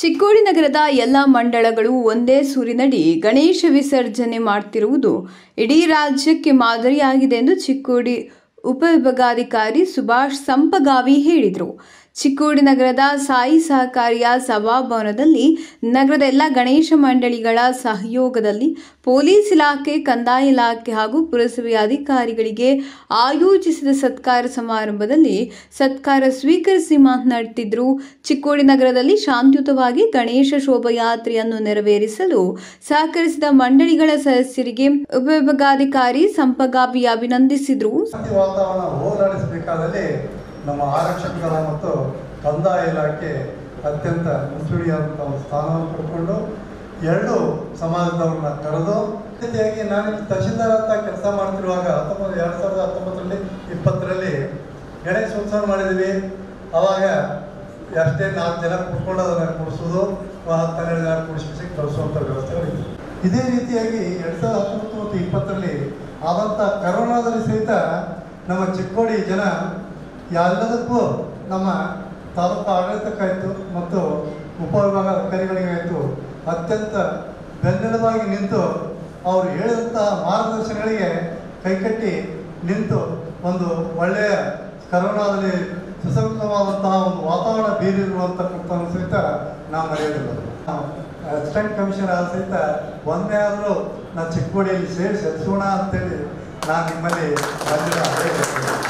ಚಿಕ್ಕೋಡಿ ನಗರದ ಎಲ್ಲ ಮಂಡಳಗಳು ಒಂದೇ ಸೂರಿನಡಿ ಗಣೇಶ ವಿಸರ್ಜನೆ ಮಾಡ್ತಿರುವುದು ಇಡೀ ರಾಜ್ಯಕ್ಕೆ ಮಾದರಿಯಾಗಿದೆ ಎಂದು ಚಿಕ್ಕೋಡಿ ಉಪವಿಭಾಗಾಧಿಕಾರಿ ಸುಭಾಷ್ ಸಂಪಗಾವಿ ಹೇಳಿದರು ಚಿಕ್ಕೋಡಿ ನಗರದ ಸಾಯಿ ಸಹಕಾರಿಯ ಸಭಾಭವನದಲ್ಲಿ ನಗರದ ಎಲ್ಲ ಗಣೇಶ ಮಂಡಳಿಗಳ ಸಹಯೋಗದಲ್ಲಿ ಪೊಲೀಸ್ ಇಲಾಖೆ ಕಂದಾಯ ಇಲಾಖೆ ಹಾಗೂ ಪುರಸಭೆಯ ಅಧಿಕಾರಿಗಳಿಗೆ ಆಯೋಜಿಸಿದ ಸತ್ಕಾರ ಸಮಾರಂಭದಲ್ಲಿ ಸತ್ಕಾರ ಸ್ವೀಕರಿಸಿ ಮಾತನಾಡುತ್ತಿದ್ದರು ಚಿಕ್ಕೋಡಿ ನಗರದಲ್ಲಿ ಶಾಂತಿಯುತವಾಗಿ ಗಣೇಶ ಶೋಭಾಯಾತ್ರೆಯನ್ನು ನೆರವೇರಿಸಲು ಸಹಕರಿಸಿದ ಮಂಡಳಿಗಳ ಸದಸ್ಯರಿಗೆ ಉಪವಿಭಾಗಾಧಿಕಾರಿ ಸಂಪಗಾವಿ ಅಭಿನಂದಿಸಿದರು ಶಾಂತಿ ವಾತಾವರಣ ಹೋಗಲಾಡಿಸಬೇಕಾದಲ್ಲಿ ನಮ್ಮ ಆರಕ್ಷಕ ದಳ ಮತ್ತು ಕಂದಾಯ ಇಲಾಖೆ ಅತ್ಯಂತ ಮುಸುಳಿಯಾದಂಥ ಒಂದು ಸ್ಥಾನವನ್ನು ಪಡ್ಕೊಂಡು ಎರಡು ಸಮಾಜದವ್ರನ್ನ ಕರೆದು ಜೊತೆಯಾಗಿ ನಾನು ಇಲ್ಲಿ ತಹಶೀಲ್ದಾರ್ ಅಂತ ಕೆಲಸ ಮಾಡ್ತಿರುವಾಗ ಹತ್ತೊಂಬತ್ತು ಎರಡು ಸಾವಿರದ ಹತ್ತೊಂಬತ್ತರಲ್ಲಿ ಇಪ್ಪತ್ತರಲ್ಲಿ ಗಣೇಶ ಉತ್ಸವ ಮಾಡಿದ್ವಿ ಅವಾಗ ಅಷ್ಟೇ ನಾಲ್ಕು ಜನ ಕೂತ್ಕೊಂಡು ಅದನ್ನು ಕೂಡಿಸೋದು ಹತ್ತು ಹನ್ನೆರಡು ಜನ ಕೂಡಿಸಿ ಕಳಿಸುವಂಥ ವ್ಯವಸ್ಥೆಗಳಿತ್ತು ಇದೇ ರೀತಿಯಾಗಿ ಎರಡು ಸಾವಿರದ ಹತ್ತೊಂಬತ್ತು ಮತ್ತು ಇಪ್ಪತ್ತರಲ್ಲಿ ಆದಂಥ ಕರೋನಾದಲ್ಲಿ ಸಹಿತ ನಮ್ಮ ಚಿಕ್ಕೋಡಿ ಜನ ಎಲ್ಲದಕ್ಕೂ ನಮ್ಮ ತಾಲೂಕು ಆಡಳಿತಕ್ಕಾಯಿತು ಮತ್ತು ಉಪವಿಭಾಗ ಅಧಿಕಾರಿಗಳಿಗಾಯಿತು ಅತ್ಯಂತ ಬೆನ್ನೆಲುಬಾಗಿ ನಿಂತು ಅವರು ಹೇಳಿದಂತಹ ಮಾರ್ಗದರ್ಶನಗಳಿಗೆ ಕೈಕಟ್ಟಿ ನಿಂತು ಒಂದು ಒಳ್ಳೆಯ ಕರೋನಾದಲ್ಲಿ ಸುಸಂಸ್ಕೃತವಾದಂತಹ ಒಂದು ವಾತಾವರಣ ಬೀರಿರುವಂತಕ್ಕಂಥದ್ದು ಸಹಿತ ನಾವು ಮರೆಯೋದಿಲ್ಲ ಅಸಿಸ್ಟೆಂಟ್ ಕಮಿಷನರ್ ಸಹಿತ ಒಂದೇ ಆದರೂ ನಾನು ಚಿಕ್ಕೋಡಿಯಲ್ಲಿ ಸೇರಿ ಸಲ್ಲಿಸೋಣ ಅಂತೇಳಿ ನಾನು ನಿಮ್ಮಲ್ಲಿ ಬಂದಿರೋ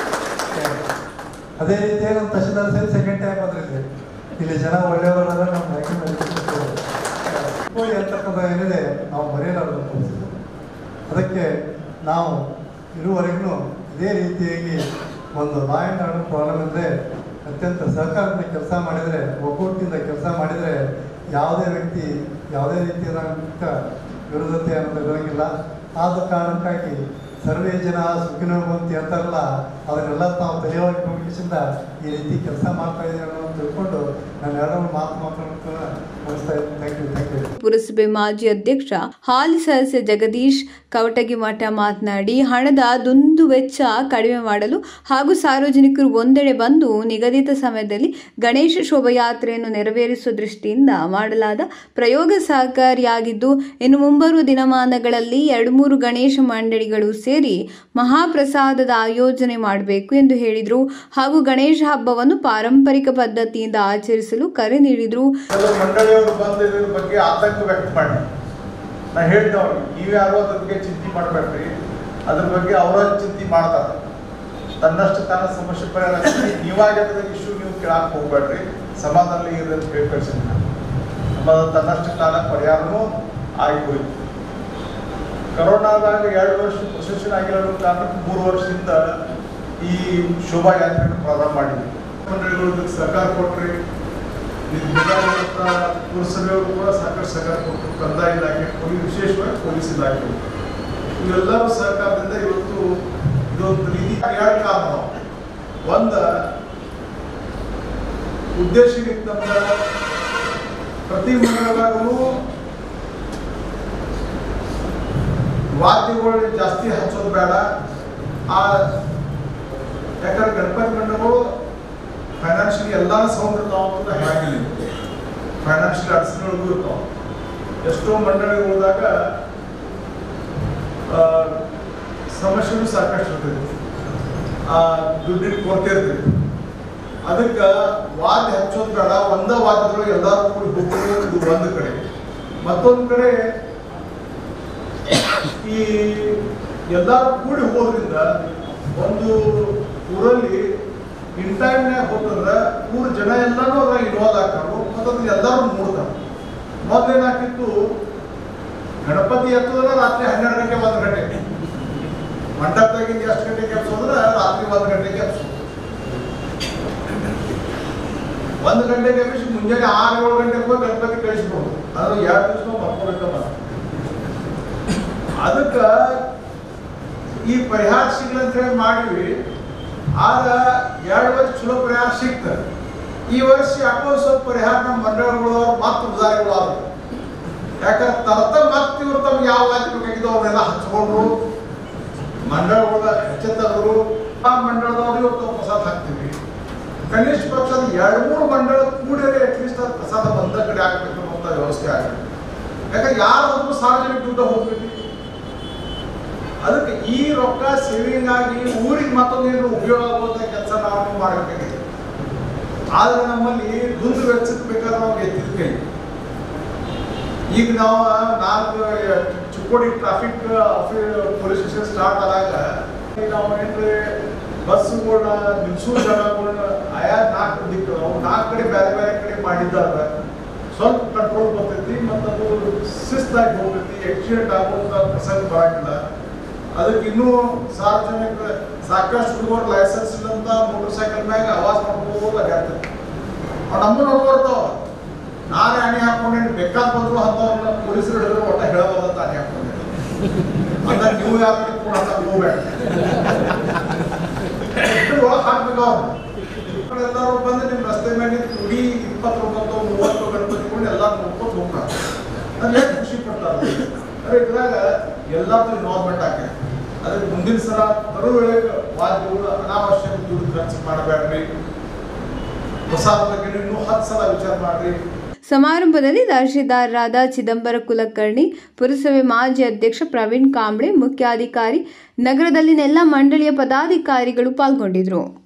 ಅದೇ ರೀತಿ ನಮ್ಮ ತಹಶೀಲ್ದಾರ್ ಸೇರಿ ಸೆಕೆಂಡ್ ಟೈಮ್ ಬಂದಿದ್ದೆ ಇಲ್ಲಿ ಜನ ಒಳ್ಳೆಯವರಲ್ಲ ನಮ್ಮ ಬ್ಯಾಂಕಿನಲ್ಲಿ ಚಿಕ್ಕೋಡಿ ಅಂತಕ್ಕಂಥ ಏನಿದೆ ನಾವು ಮರೆಯಲಾರದು ಪರಿಸ್ಥಿತಿ. ಅದಕ್ಕೆ ನಾವು ಇರುವವರೆಗೂ ಇದೇ ರೀತಿಯಾಗಿ ಒಂದು ಲಾ ಆ್ಯಂಡ್ ಆರ್ಡರ್ ಪ್ರಾಬ್ಲಮ್ ಇದ್ದರೆ ಅತ್ಯಂತ ಸಹಕಾರದಿಂದ ಕೆಲಸ ಮಾಡಿದರೆ ಒಗ್ಗಟ್ಟಿನಿಂದ ಕೆಲಸ ಮಾಡಿದರೆ ಯಾವುದೇ ವ್ಯಕ್ತಿ ಯಾವುದೇ ರೀತಿಯಾದಂಥ ವಿರೋಧತೆ ಅನ್ನೋದು ಇರೋಂಗಿಲ್ಲ ಆದ ಕಾರಣಕ್ಕಾಗಿ ಸರ್ವೇ ಜನ ಸುಖಿನೋ ಬಂತಿ ಅಂತಾರಲ್ಲ ಅದನ್ನೆಲ್ಲ ತಾವು ತಲೆಯೊಳಗೆ ಇಟ್ಕೊಂಡಿಸಿಂದ ಈ ರೀತಿ ಕೆಲಸ ಮಾಡ್ತಾ ಇದ್ದೀವಿ ಅನ್ನೋದು ತಿಳ್ಕೊಂಡು ನಾನು ಎರಡೂ ಮಾತು ಮಾತಾಡ್ತಾ ಮುಗಿಸ್ತಾ ಇದ್ದೀನಿ ಥ್ಯಾಂಕ್ ಯು ಥ್ಯಾಂಕ್ ಯು ಪುರಸಭೆ ಮಾಜಿ ಅಧ್ಯಕ್ಷ ಹಾಲಿ ಸದಸ್ಯ ಜಗದೀಶ್ ಕವಟಗಿ ಮಠ ಮಾತನಾಡಿ ಹಣದ ದುಂದು ವೆಚ್ಚ ಕಡಿಮೆ ಮಾಡಲು ಹಾಗೂ ಸಾರ್ವಜನಿಕರು ಒಂದೆಡೆ ಬಂದು ನಿಗದಿತ ಸಮಯದಲ್ಲಿ ಗಣೇಶ ಶೋಭಾಯಾತ್ರೆಯನ್ನು ನೆರವೇರಿಸುವ ದೃಷ್ಟಿಯಿಂದ ಮಾಡಲಾದ ಪ್ರಯೋಗ ಸಹಕಾರಿಯಾಗಿದ್ದು ಇನ್ನು ಮುಂಬರುವ ದಿನಮಾನಗಳಲ್ಲಿ ಎರಡು ಮೂರು ಗಣೇಶ ಮಂಡಳಿಗಳು ಸೇರಿ ಮಹಾಪ್ರಸಾದದ ಆಯೋಜನೆ ಮಾಡಬೇಕು ಎಂದು ಹೇಳಿದರು ಹಾಗೂ ಗಣೇಶ ಹಬ್ಬವನ್ನು ಪಾರಂಪರಿಕ ಪದ್ಧತಿಯಿಂದ ಆಚರಿಸಲು ಕರೆ ನೀಡಿದರು ಕೆಲವು ಮಂಡಳಿಯವರು ಬಂದು ಇದ್ರ ಬಗ್ಗೆ ಆತಂಕ ವ್ಯಕ್ತ ಮಾಡಿ ನಾ ಹೇಳ್ದೆ ಅವ್ರಿಗೆ ನೀವು ಯಾರು ಅದ್ರ ಬಗ್ಗೆ ಚಿಂತೆ ಮಾಡಬೇಡ್ರಿ ಅದ್ರ ಬಗ್ಗೆ ಅವರ ಚಿಂತೆ ಮಾಡ್ತಾರೆ ತನ್ನಷ್ಟು ತಾನ ಸಮಸ್ಯೆ ಪರಿಹಾರ ನೀವಾಗಿ ಅದ್ರ ಇಶ್ಯೂ ನೀವು ಕೇಳಕ್ಕೆ ಹೋಗ್ಬೇಡ್ರಿ ಸಮಾಧಾನ ಇರಿ ಅಂತ ಹೇಳಿ ಕಳ್ಸಿದ್ದೆ ನಾನು. ನಮ್ಮ ತನ್ನಷ್ಟು ತಾನ ಪರಿಹಾರನೂ ಆಗಿ ಹೋಯ್ತು ಕರೋನಾದಾಗ ಎರಡು ವರ್ಷ ಪ್ರೊಸೆಷನ್ ಆಗಿರೋ ಕಾರಣಕ್ಕೆ ಮೂರು ವರ್ಷದಿಂದ ಈ ಶೋಭಾಯಾತ್ರೆಯನ್ನು ಪ್ರಾರಂಭ ಮಾಡಿದ್ವಿ ಮಂಡಳಿಗಳು ಇದಕ್ಕೆ ಸಹಕಾರ ಕೊಟ್ರಿ ಪುರಸಭೆಯವರು ಕೂಡ ಸಾಕಷ್ಟು ಸಹಕಾರ ಕೊಟ್ಟರು ಕಂದಾಯ ಇಲಾಖೆ ಪೊಲೀಸ್ ವಿಶೇಷವಾಗಿ ಪೊಲೀಸ್ ಇಲಾಖೆ ಇವೆಲ್ಲರೂ ಸಹಕಾರದಿಂದ ಇವತ್ತು ಇದೊಂದು ರೀತಿ ಎರಡು ಕಾರಣ ಒಂದ ಉದ್ದೇಶ ನಮ್ದ ಪ್ರತಿ ಮಂಡಳದಾಗೂ ವಾದ್ಯಗಳು ಜಾಸ್ತಿ ಹಚ್ಚೋದು ಬೇಡ ಆ ಯಾಕಂದ್ರೆ ಗಣಪತಿ ಮಂಡಗಳು ಫೈನಾನ್ಷಿಯಲಿ ಎಲ್ಲಾನು ಸೌಂಡ್ ಇರ್ತಾವ ಅಂತ ಹೇಳಂಗಿಲ್ಲ ಫೈನಾನ್ಷಿಯಲ್ ಅಡಚಣೆಗಳಿಗೂ ಇರ್ತಾವ ಎಷ್ಟೋ ಮಂಡಳಿಗಳದಾಗ ಸಮಸ್ಯೆಗಳು ಸಾಕಷ್ಟು ಇರ್ತೈತಿ ಆ ದುಡ್ಡಿನ ಕೊರತೆ ಇರ್ತೈತಿ ಅದಕ್ಕೆ ವಾದ್ಯ ಹಚ್ಚೋದು ಬೇಡ ಒಂದ ವಾದ್ಯದೊಳಗೆ ಎಲ್ಲರೂ ಕೂಡಿ ಹೋಗೋದು ಇದು ಒಂದು ಕಡೆ ಮತ್ತೊಂದು ಕಡೆ ಈ ಎಲ್ಲರೂ ಕೂಡಿ ಹೋಗೋದ್ರಿಂದ ಒಂದು ಊರಲ್ಲಿ ಇನ್ ಟೈಮ್ನಾಗ ಹೋಗ್ತಂದ್ರೆ ಊರ ಜನ ಎಲ್ಲರೂ ಅದ್ರಾಗ ಇನ್ವಾಲ್ವ್ ಆಗ್ತಾರು ಮತ್ತು ಅದನ್ನ ಎಲ್ಲರೂ ನೋಡ್ತಾರೆ ಮೊದಲೇನಾಗ್ತಿತ್ತು ಗಣಪತಿ ಎತ್ತೋದ್ರೆ ರಾತ್ರಿ ಹನ್ನೆರಡು ಗಂಟೆ ಒಂದು ಗಂಟೆಗೆ ಮಂಟಪದಾಗಿಂದ ಎಷ್ಟು ಗಂಟೆಗೆ ಎಬ್ಸೋದ್ರೆ ರಾತ್ರಿ ಒಂದು ಗಂಟೆಗೆ ಎಬ್ಸೋದು ಒಂದು ಗಂಟೆಗೆ ಎಬ್ಬಿಸಿ ಮುಂಜಾನೆ ಆರು ಏಳು ಗಂಟೆಗೆ ಹೋಗಿ ಗಣಪತಿ ಕಳಿಸ್ಬೋದು ಅದು ಎರಡು ದಿವಸ ಮರ್ಕೋಬೇಕಲ್ಲ ಅದಕ್ಕೆ ಈ ಪರಿಹಾರ ಸಿಗ್ಲಂತ ಹೇಳಿ ಮಾಡಿವಿ ಆಗ ಎರಡು ವರ್ಷ ಚಲೋ ಪರಿಹಾರ ಸಿಗ್ತದೆ ಈ ವರ್ಷ ಯಾಕೋ ಸ್ವಲ್ಪ ಪರಿಹಾರ ನಮ್ಮ ಮಂಡಳಗಳು ಮತ್ತೆ ಉದಾರಿಗಳು ಆದವು ಯಾಕಂದ್ರೆ ತರ್ತ ಮತ್ತೆ ಇವ್ರು ತಮ್ಗೆ ಯಾವ ವಾದ್ಯ ಬೇಕಾಗಿದ್ದು ಅವನ್ನೆಲ್ಲ ಹಚ್ಕೊಂಡ್ರು ಮಂಡಳಗಳ ಹೆಚ್ಚೆತ್ತದ್ರು ಆ ಮಂಡಳದವ್ರು ಇವತ್ತು ಪ್ರಸಾದ ಹಾಕ್ತೀವಿ ಕನಿಷ್ಠ ಪಕ್ಷ ಅದು ಎರಡು ಮೂರು ಮಂಡಳ ಕೂಡಲೇ ಅಟ್ಲೀಸ್ಟ್ ಅದು ಪ್ರಸಾದ ಪ್ರಸಾದ ಬಂದ ಕಡೆ ಆಗ್ಬೇಕು ಅಂತ ವ್ಯವಸ್ಥೆ ಆಗಬೇಕು ಯಾಕಂದ್ರೆ ಯಾರು ಹೋದ್ರು ಸಾರ್ವಜನಿಕ ದುಡ್ಡು ಹೋಗ್ಬೇಕು ಅದಕ್ಕೆ ಈ ರೊಕ್ಕ ಸೇವಿಂಗ್ ಆಗಿ ಊರಿಗೆ ಮತ್ತೊಂದೇನು ಉಪಯೋಗ ಆಗುವಂತ ಕೆಲಸ ನಾವು ಮಾಡಬೇಕಾಗಿದೆ ಆದ್ರೆ ನಮ್ಮಲ್ಲಿ ದುಂದು ವೆಚ್ಚಕ್ಕೆ ಬೇಕಾದ್ರೆ ನಾವು ಎತ್ತಿದ ಕೈ ಈಗ ನಾವು ನಾಲ್ಕು Chikkodi traffic police station start ಆದಾಗ ಈಗ ನಾವು ಏನ್ರಿ ಬಸ್ಗಳನ್ನ ನಿಲ್ಸೋ ಜಾಗಗಳನ್ನ ಆಯಾ ನಾಲ್ಕು ದಿಕ್ಕು ಅವು ನಾಲ್ಕು ಕಡೆ ಬೇರೆ ಬೇರೆ ಕಡೆ ಮಾಡಿದ್ದಾರೆ ಸ್ವಲ್ಪ ಕಂಟ್ರೋಲ್ ಬರ್ತೈತಿ ಮತ್ತು ಅದು ಶಿಸ್ತಾಗಿ ಹೋಗ್ತೈತಿ ಆಕ್ಸಿಡೆಂಟ್ ಆಗುವಂಥ ಪ್ರಸಂಗ ಬರಂಗಿಲ್ಲ ಅದಕ್ಕೆ ಇನ್ನೂ ಸಾರ್ವಜನಿಕ ಸಾಕಷ್ಟು ಹುಡುಗರು ಲೈಸೆನ್ಸ್ ಇಲ್ಲಂತ ಮೋಟರ್ ಸೈಕಲ್ ಮ್ಯಾಗ ಆವಾಜ್ ಮಾಡ್ಕೋಬೋದು ಆಗ್ತೈತಿ ಅವ್ ನಮ್ಮನ್ನ ನೋಡ್ಬರ್ತಾವ ನಾನೇ ಅಣಿ ಹಾಕೊಂಡೇನು ಬೇಕಾದ ಬಂದ್ರು ಅಂತವ್ರನ್ನ ಪೊಲೀಸರು ಹಿಡಿದ್ರೆ ಒಟ್ಟ ಹೇಳಬಾರ್ದಂತ ಅಣಿ ಹಾಕೊಂಡೆ ಅದ ನೀವು ಯಾರು ಕೂಡ ಅಂತ ಹೋಗ್ಬೇಡ ಒಳಗೆ ಹಾಕ್ಬೇಕು ಅವ್ರು ಎಲ್ಲರೂ ಬಂದು ನಿಮ್ಮ ರಸ್ತೆ ಮೇಲೆ ಕುಡಿ ಇಪ್ಪತ್ತು ರೂಪಾಯಿ ಮೂವತ್ತು ಗಣಪತಿ ಕೊಂಡು ಎಲ್ಲ ನೋಡ್ಕೊಂಡು ಹೋಗ್ತಾರೆ ಅದು ಎಷ್ಟು ಖುಷಿ ಪಡ್ತಾರೆ ಅದೇ ಇದ್ರಾಗ ಎಲ್ಲಾರ್ದು ಇನ್ವಾಲ್ವ್ಮೆಂಟ್ ಆಗಿದೆ ಅದಕ್ಕೆ ಮುಂದಿನ ಸಲ ಬರೋ ವೇಳೆಗೆ ವಾದ್ಯಗಳು ಅನಾವಶ್ಯಕ ದುಡ್ಡು ಖರ್ಚು ಮಾಡಬೇಡ್ರಿ ಪ್ರಸಾದ ಬಗ್ಗೆ ಇನ್ನೂ ಹತ್ತು ಸಲ ವಿಚಾರ ಮಾಡ್ರಿ ಸಮಾರಂಭದಲ್ಲಿ ತಹಶೀಲ್ದಾರರಾದ ಚಿದಂಬರ ಕುಲಕರ್ಣಿ ಪುರಸಭೆ ಮಾಜಿ ಅಧ್ಯಕ್ಷ ಪ್ರವೀಣ್ ಕಾಂಬ್ಳೆ ಮುಖ್ಯಾಧಿಕಾರಿ ನಗರದಲ್ಲಿನ ಎಲ್ಲ ಮಂಡಳಿಯ ಪದಾಧಿಕಾರಿಗಳು ಪಾಲ್ಗೊಂಡಿದ್ರು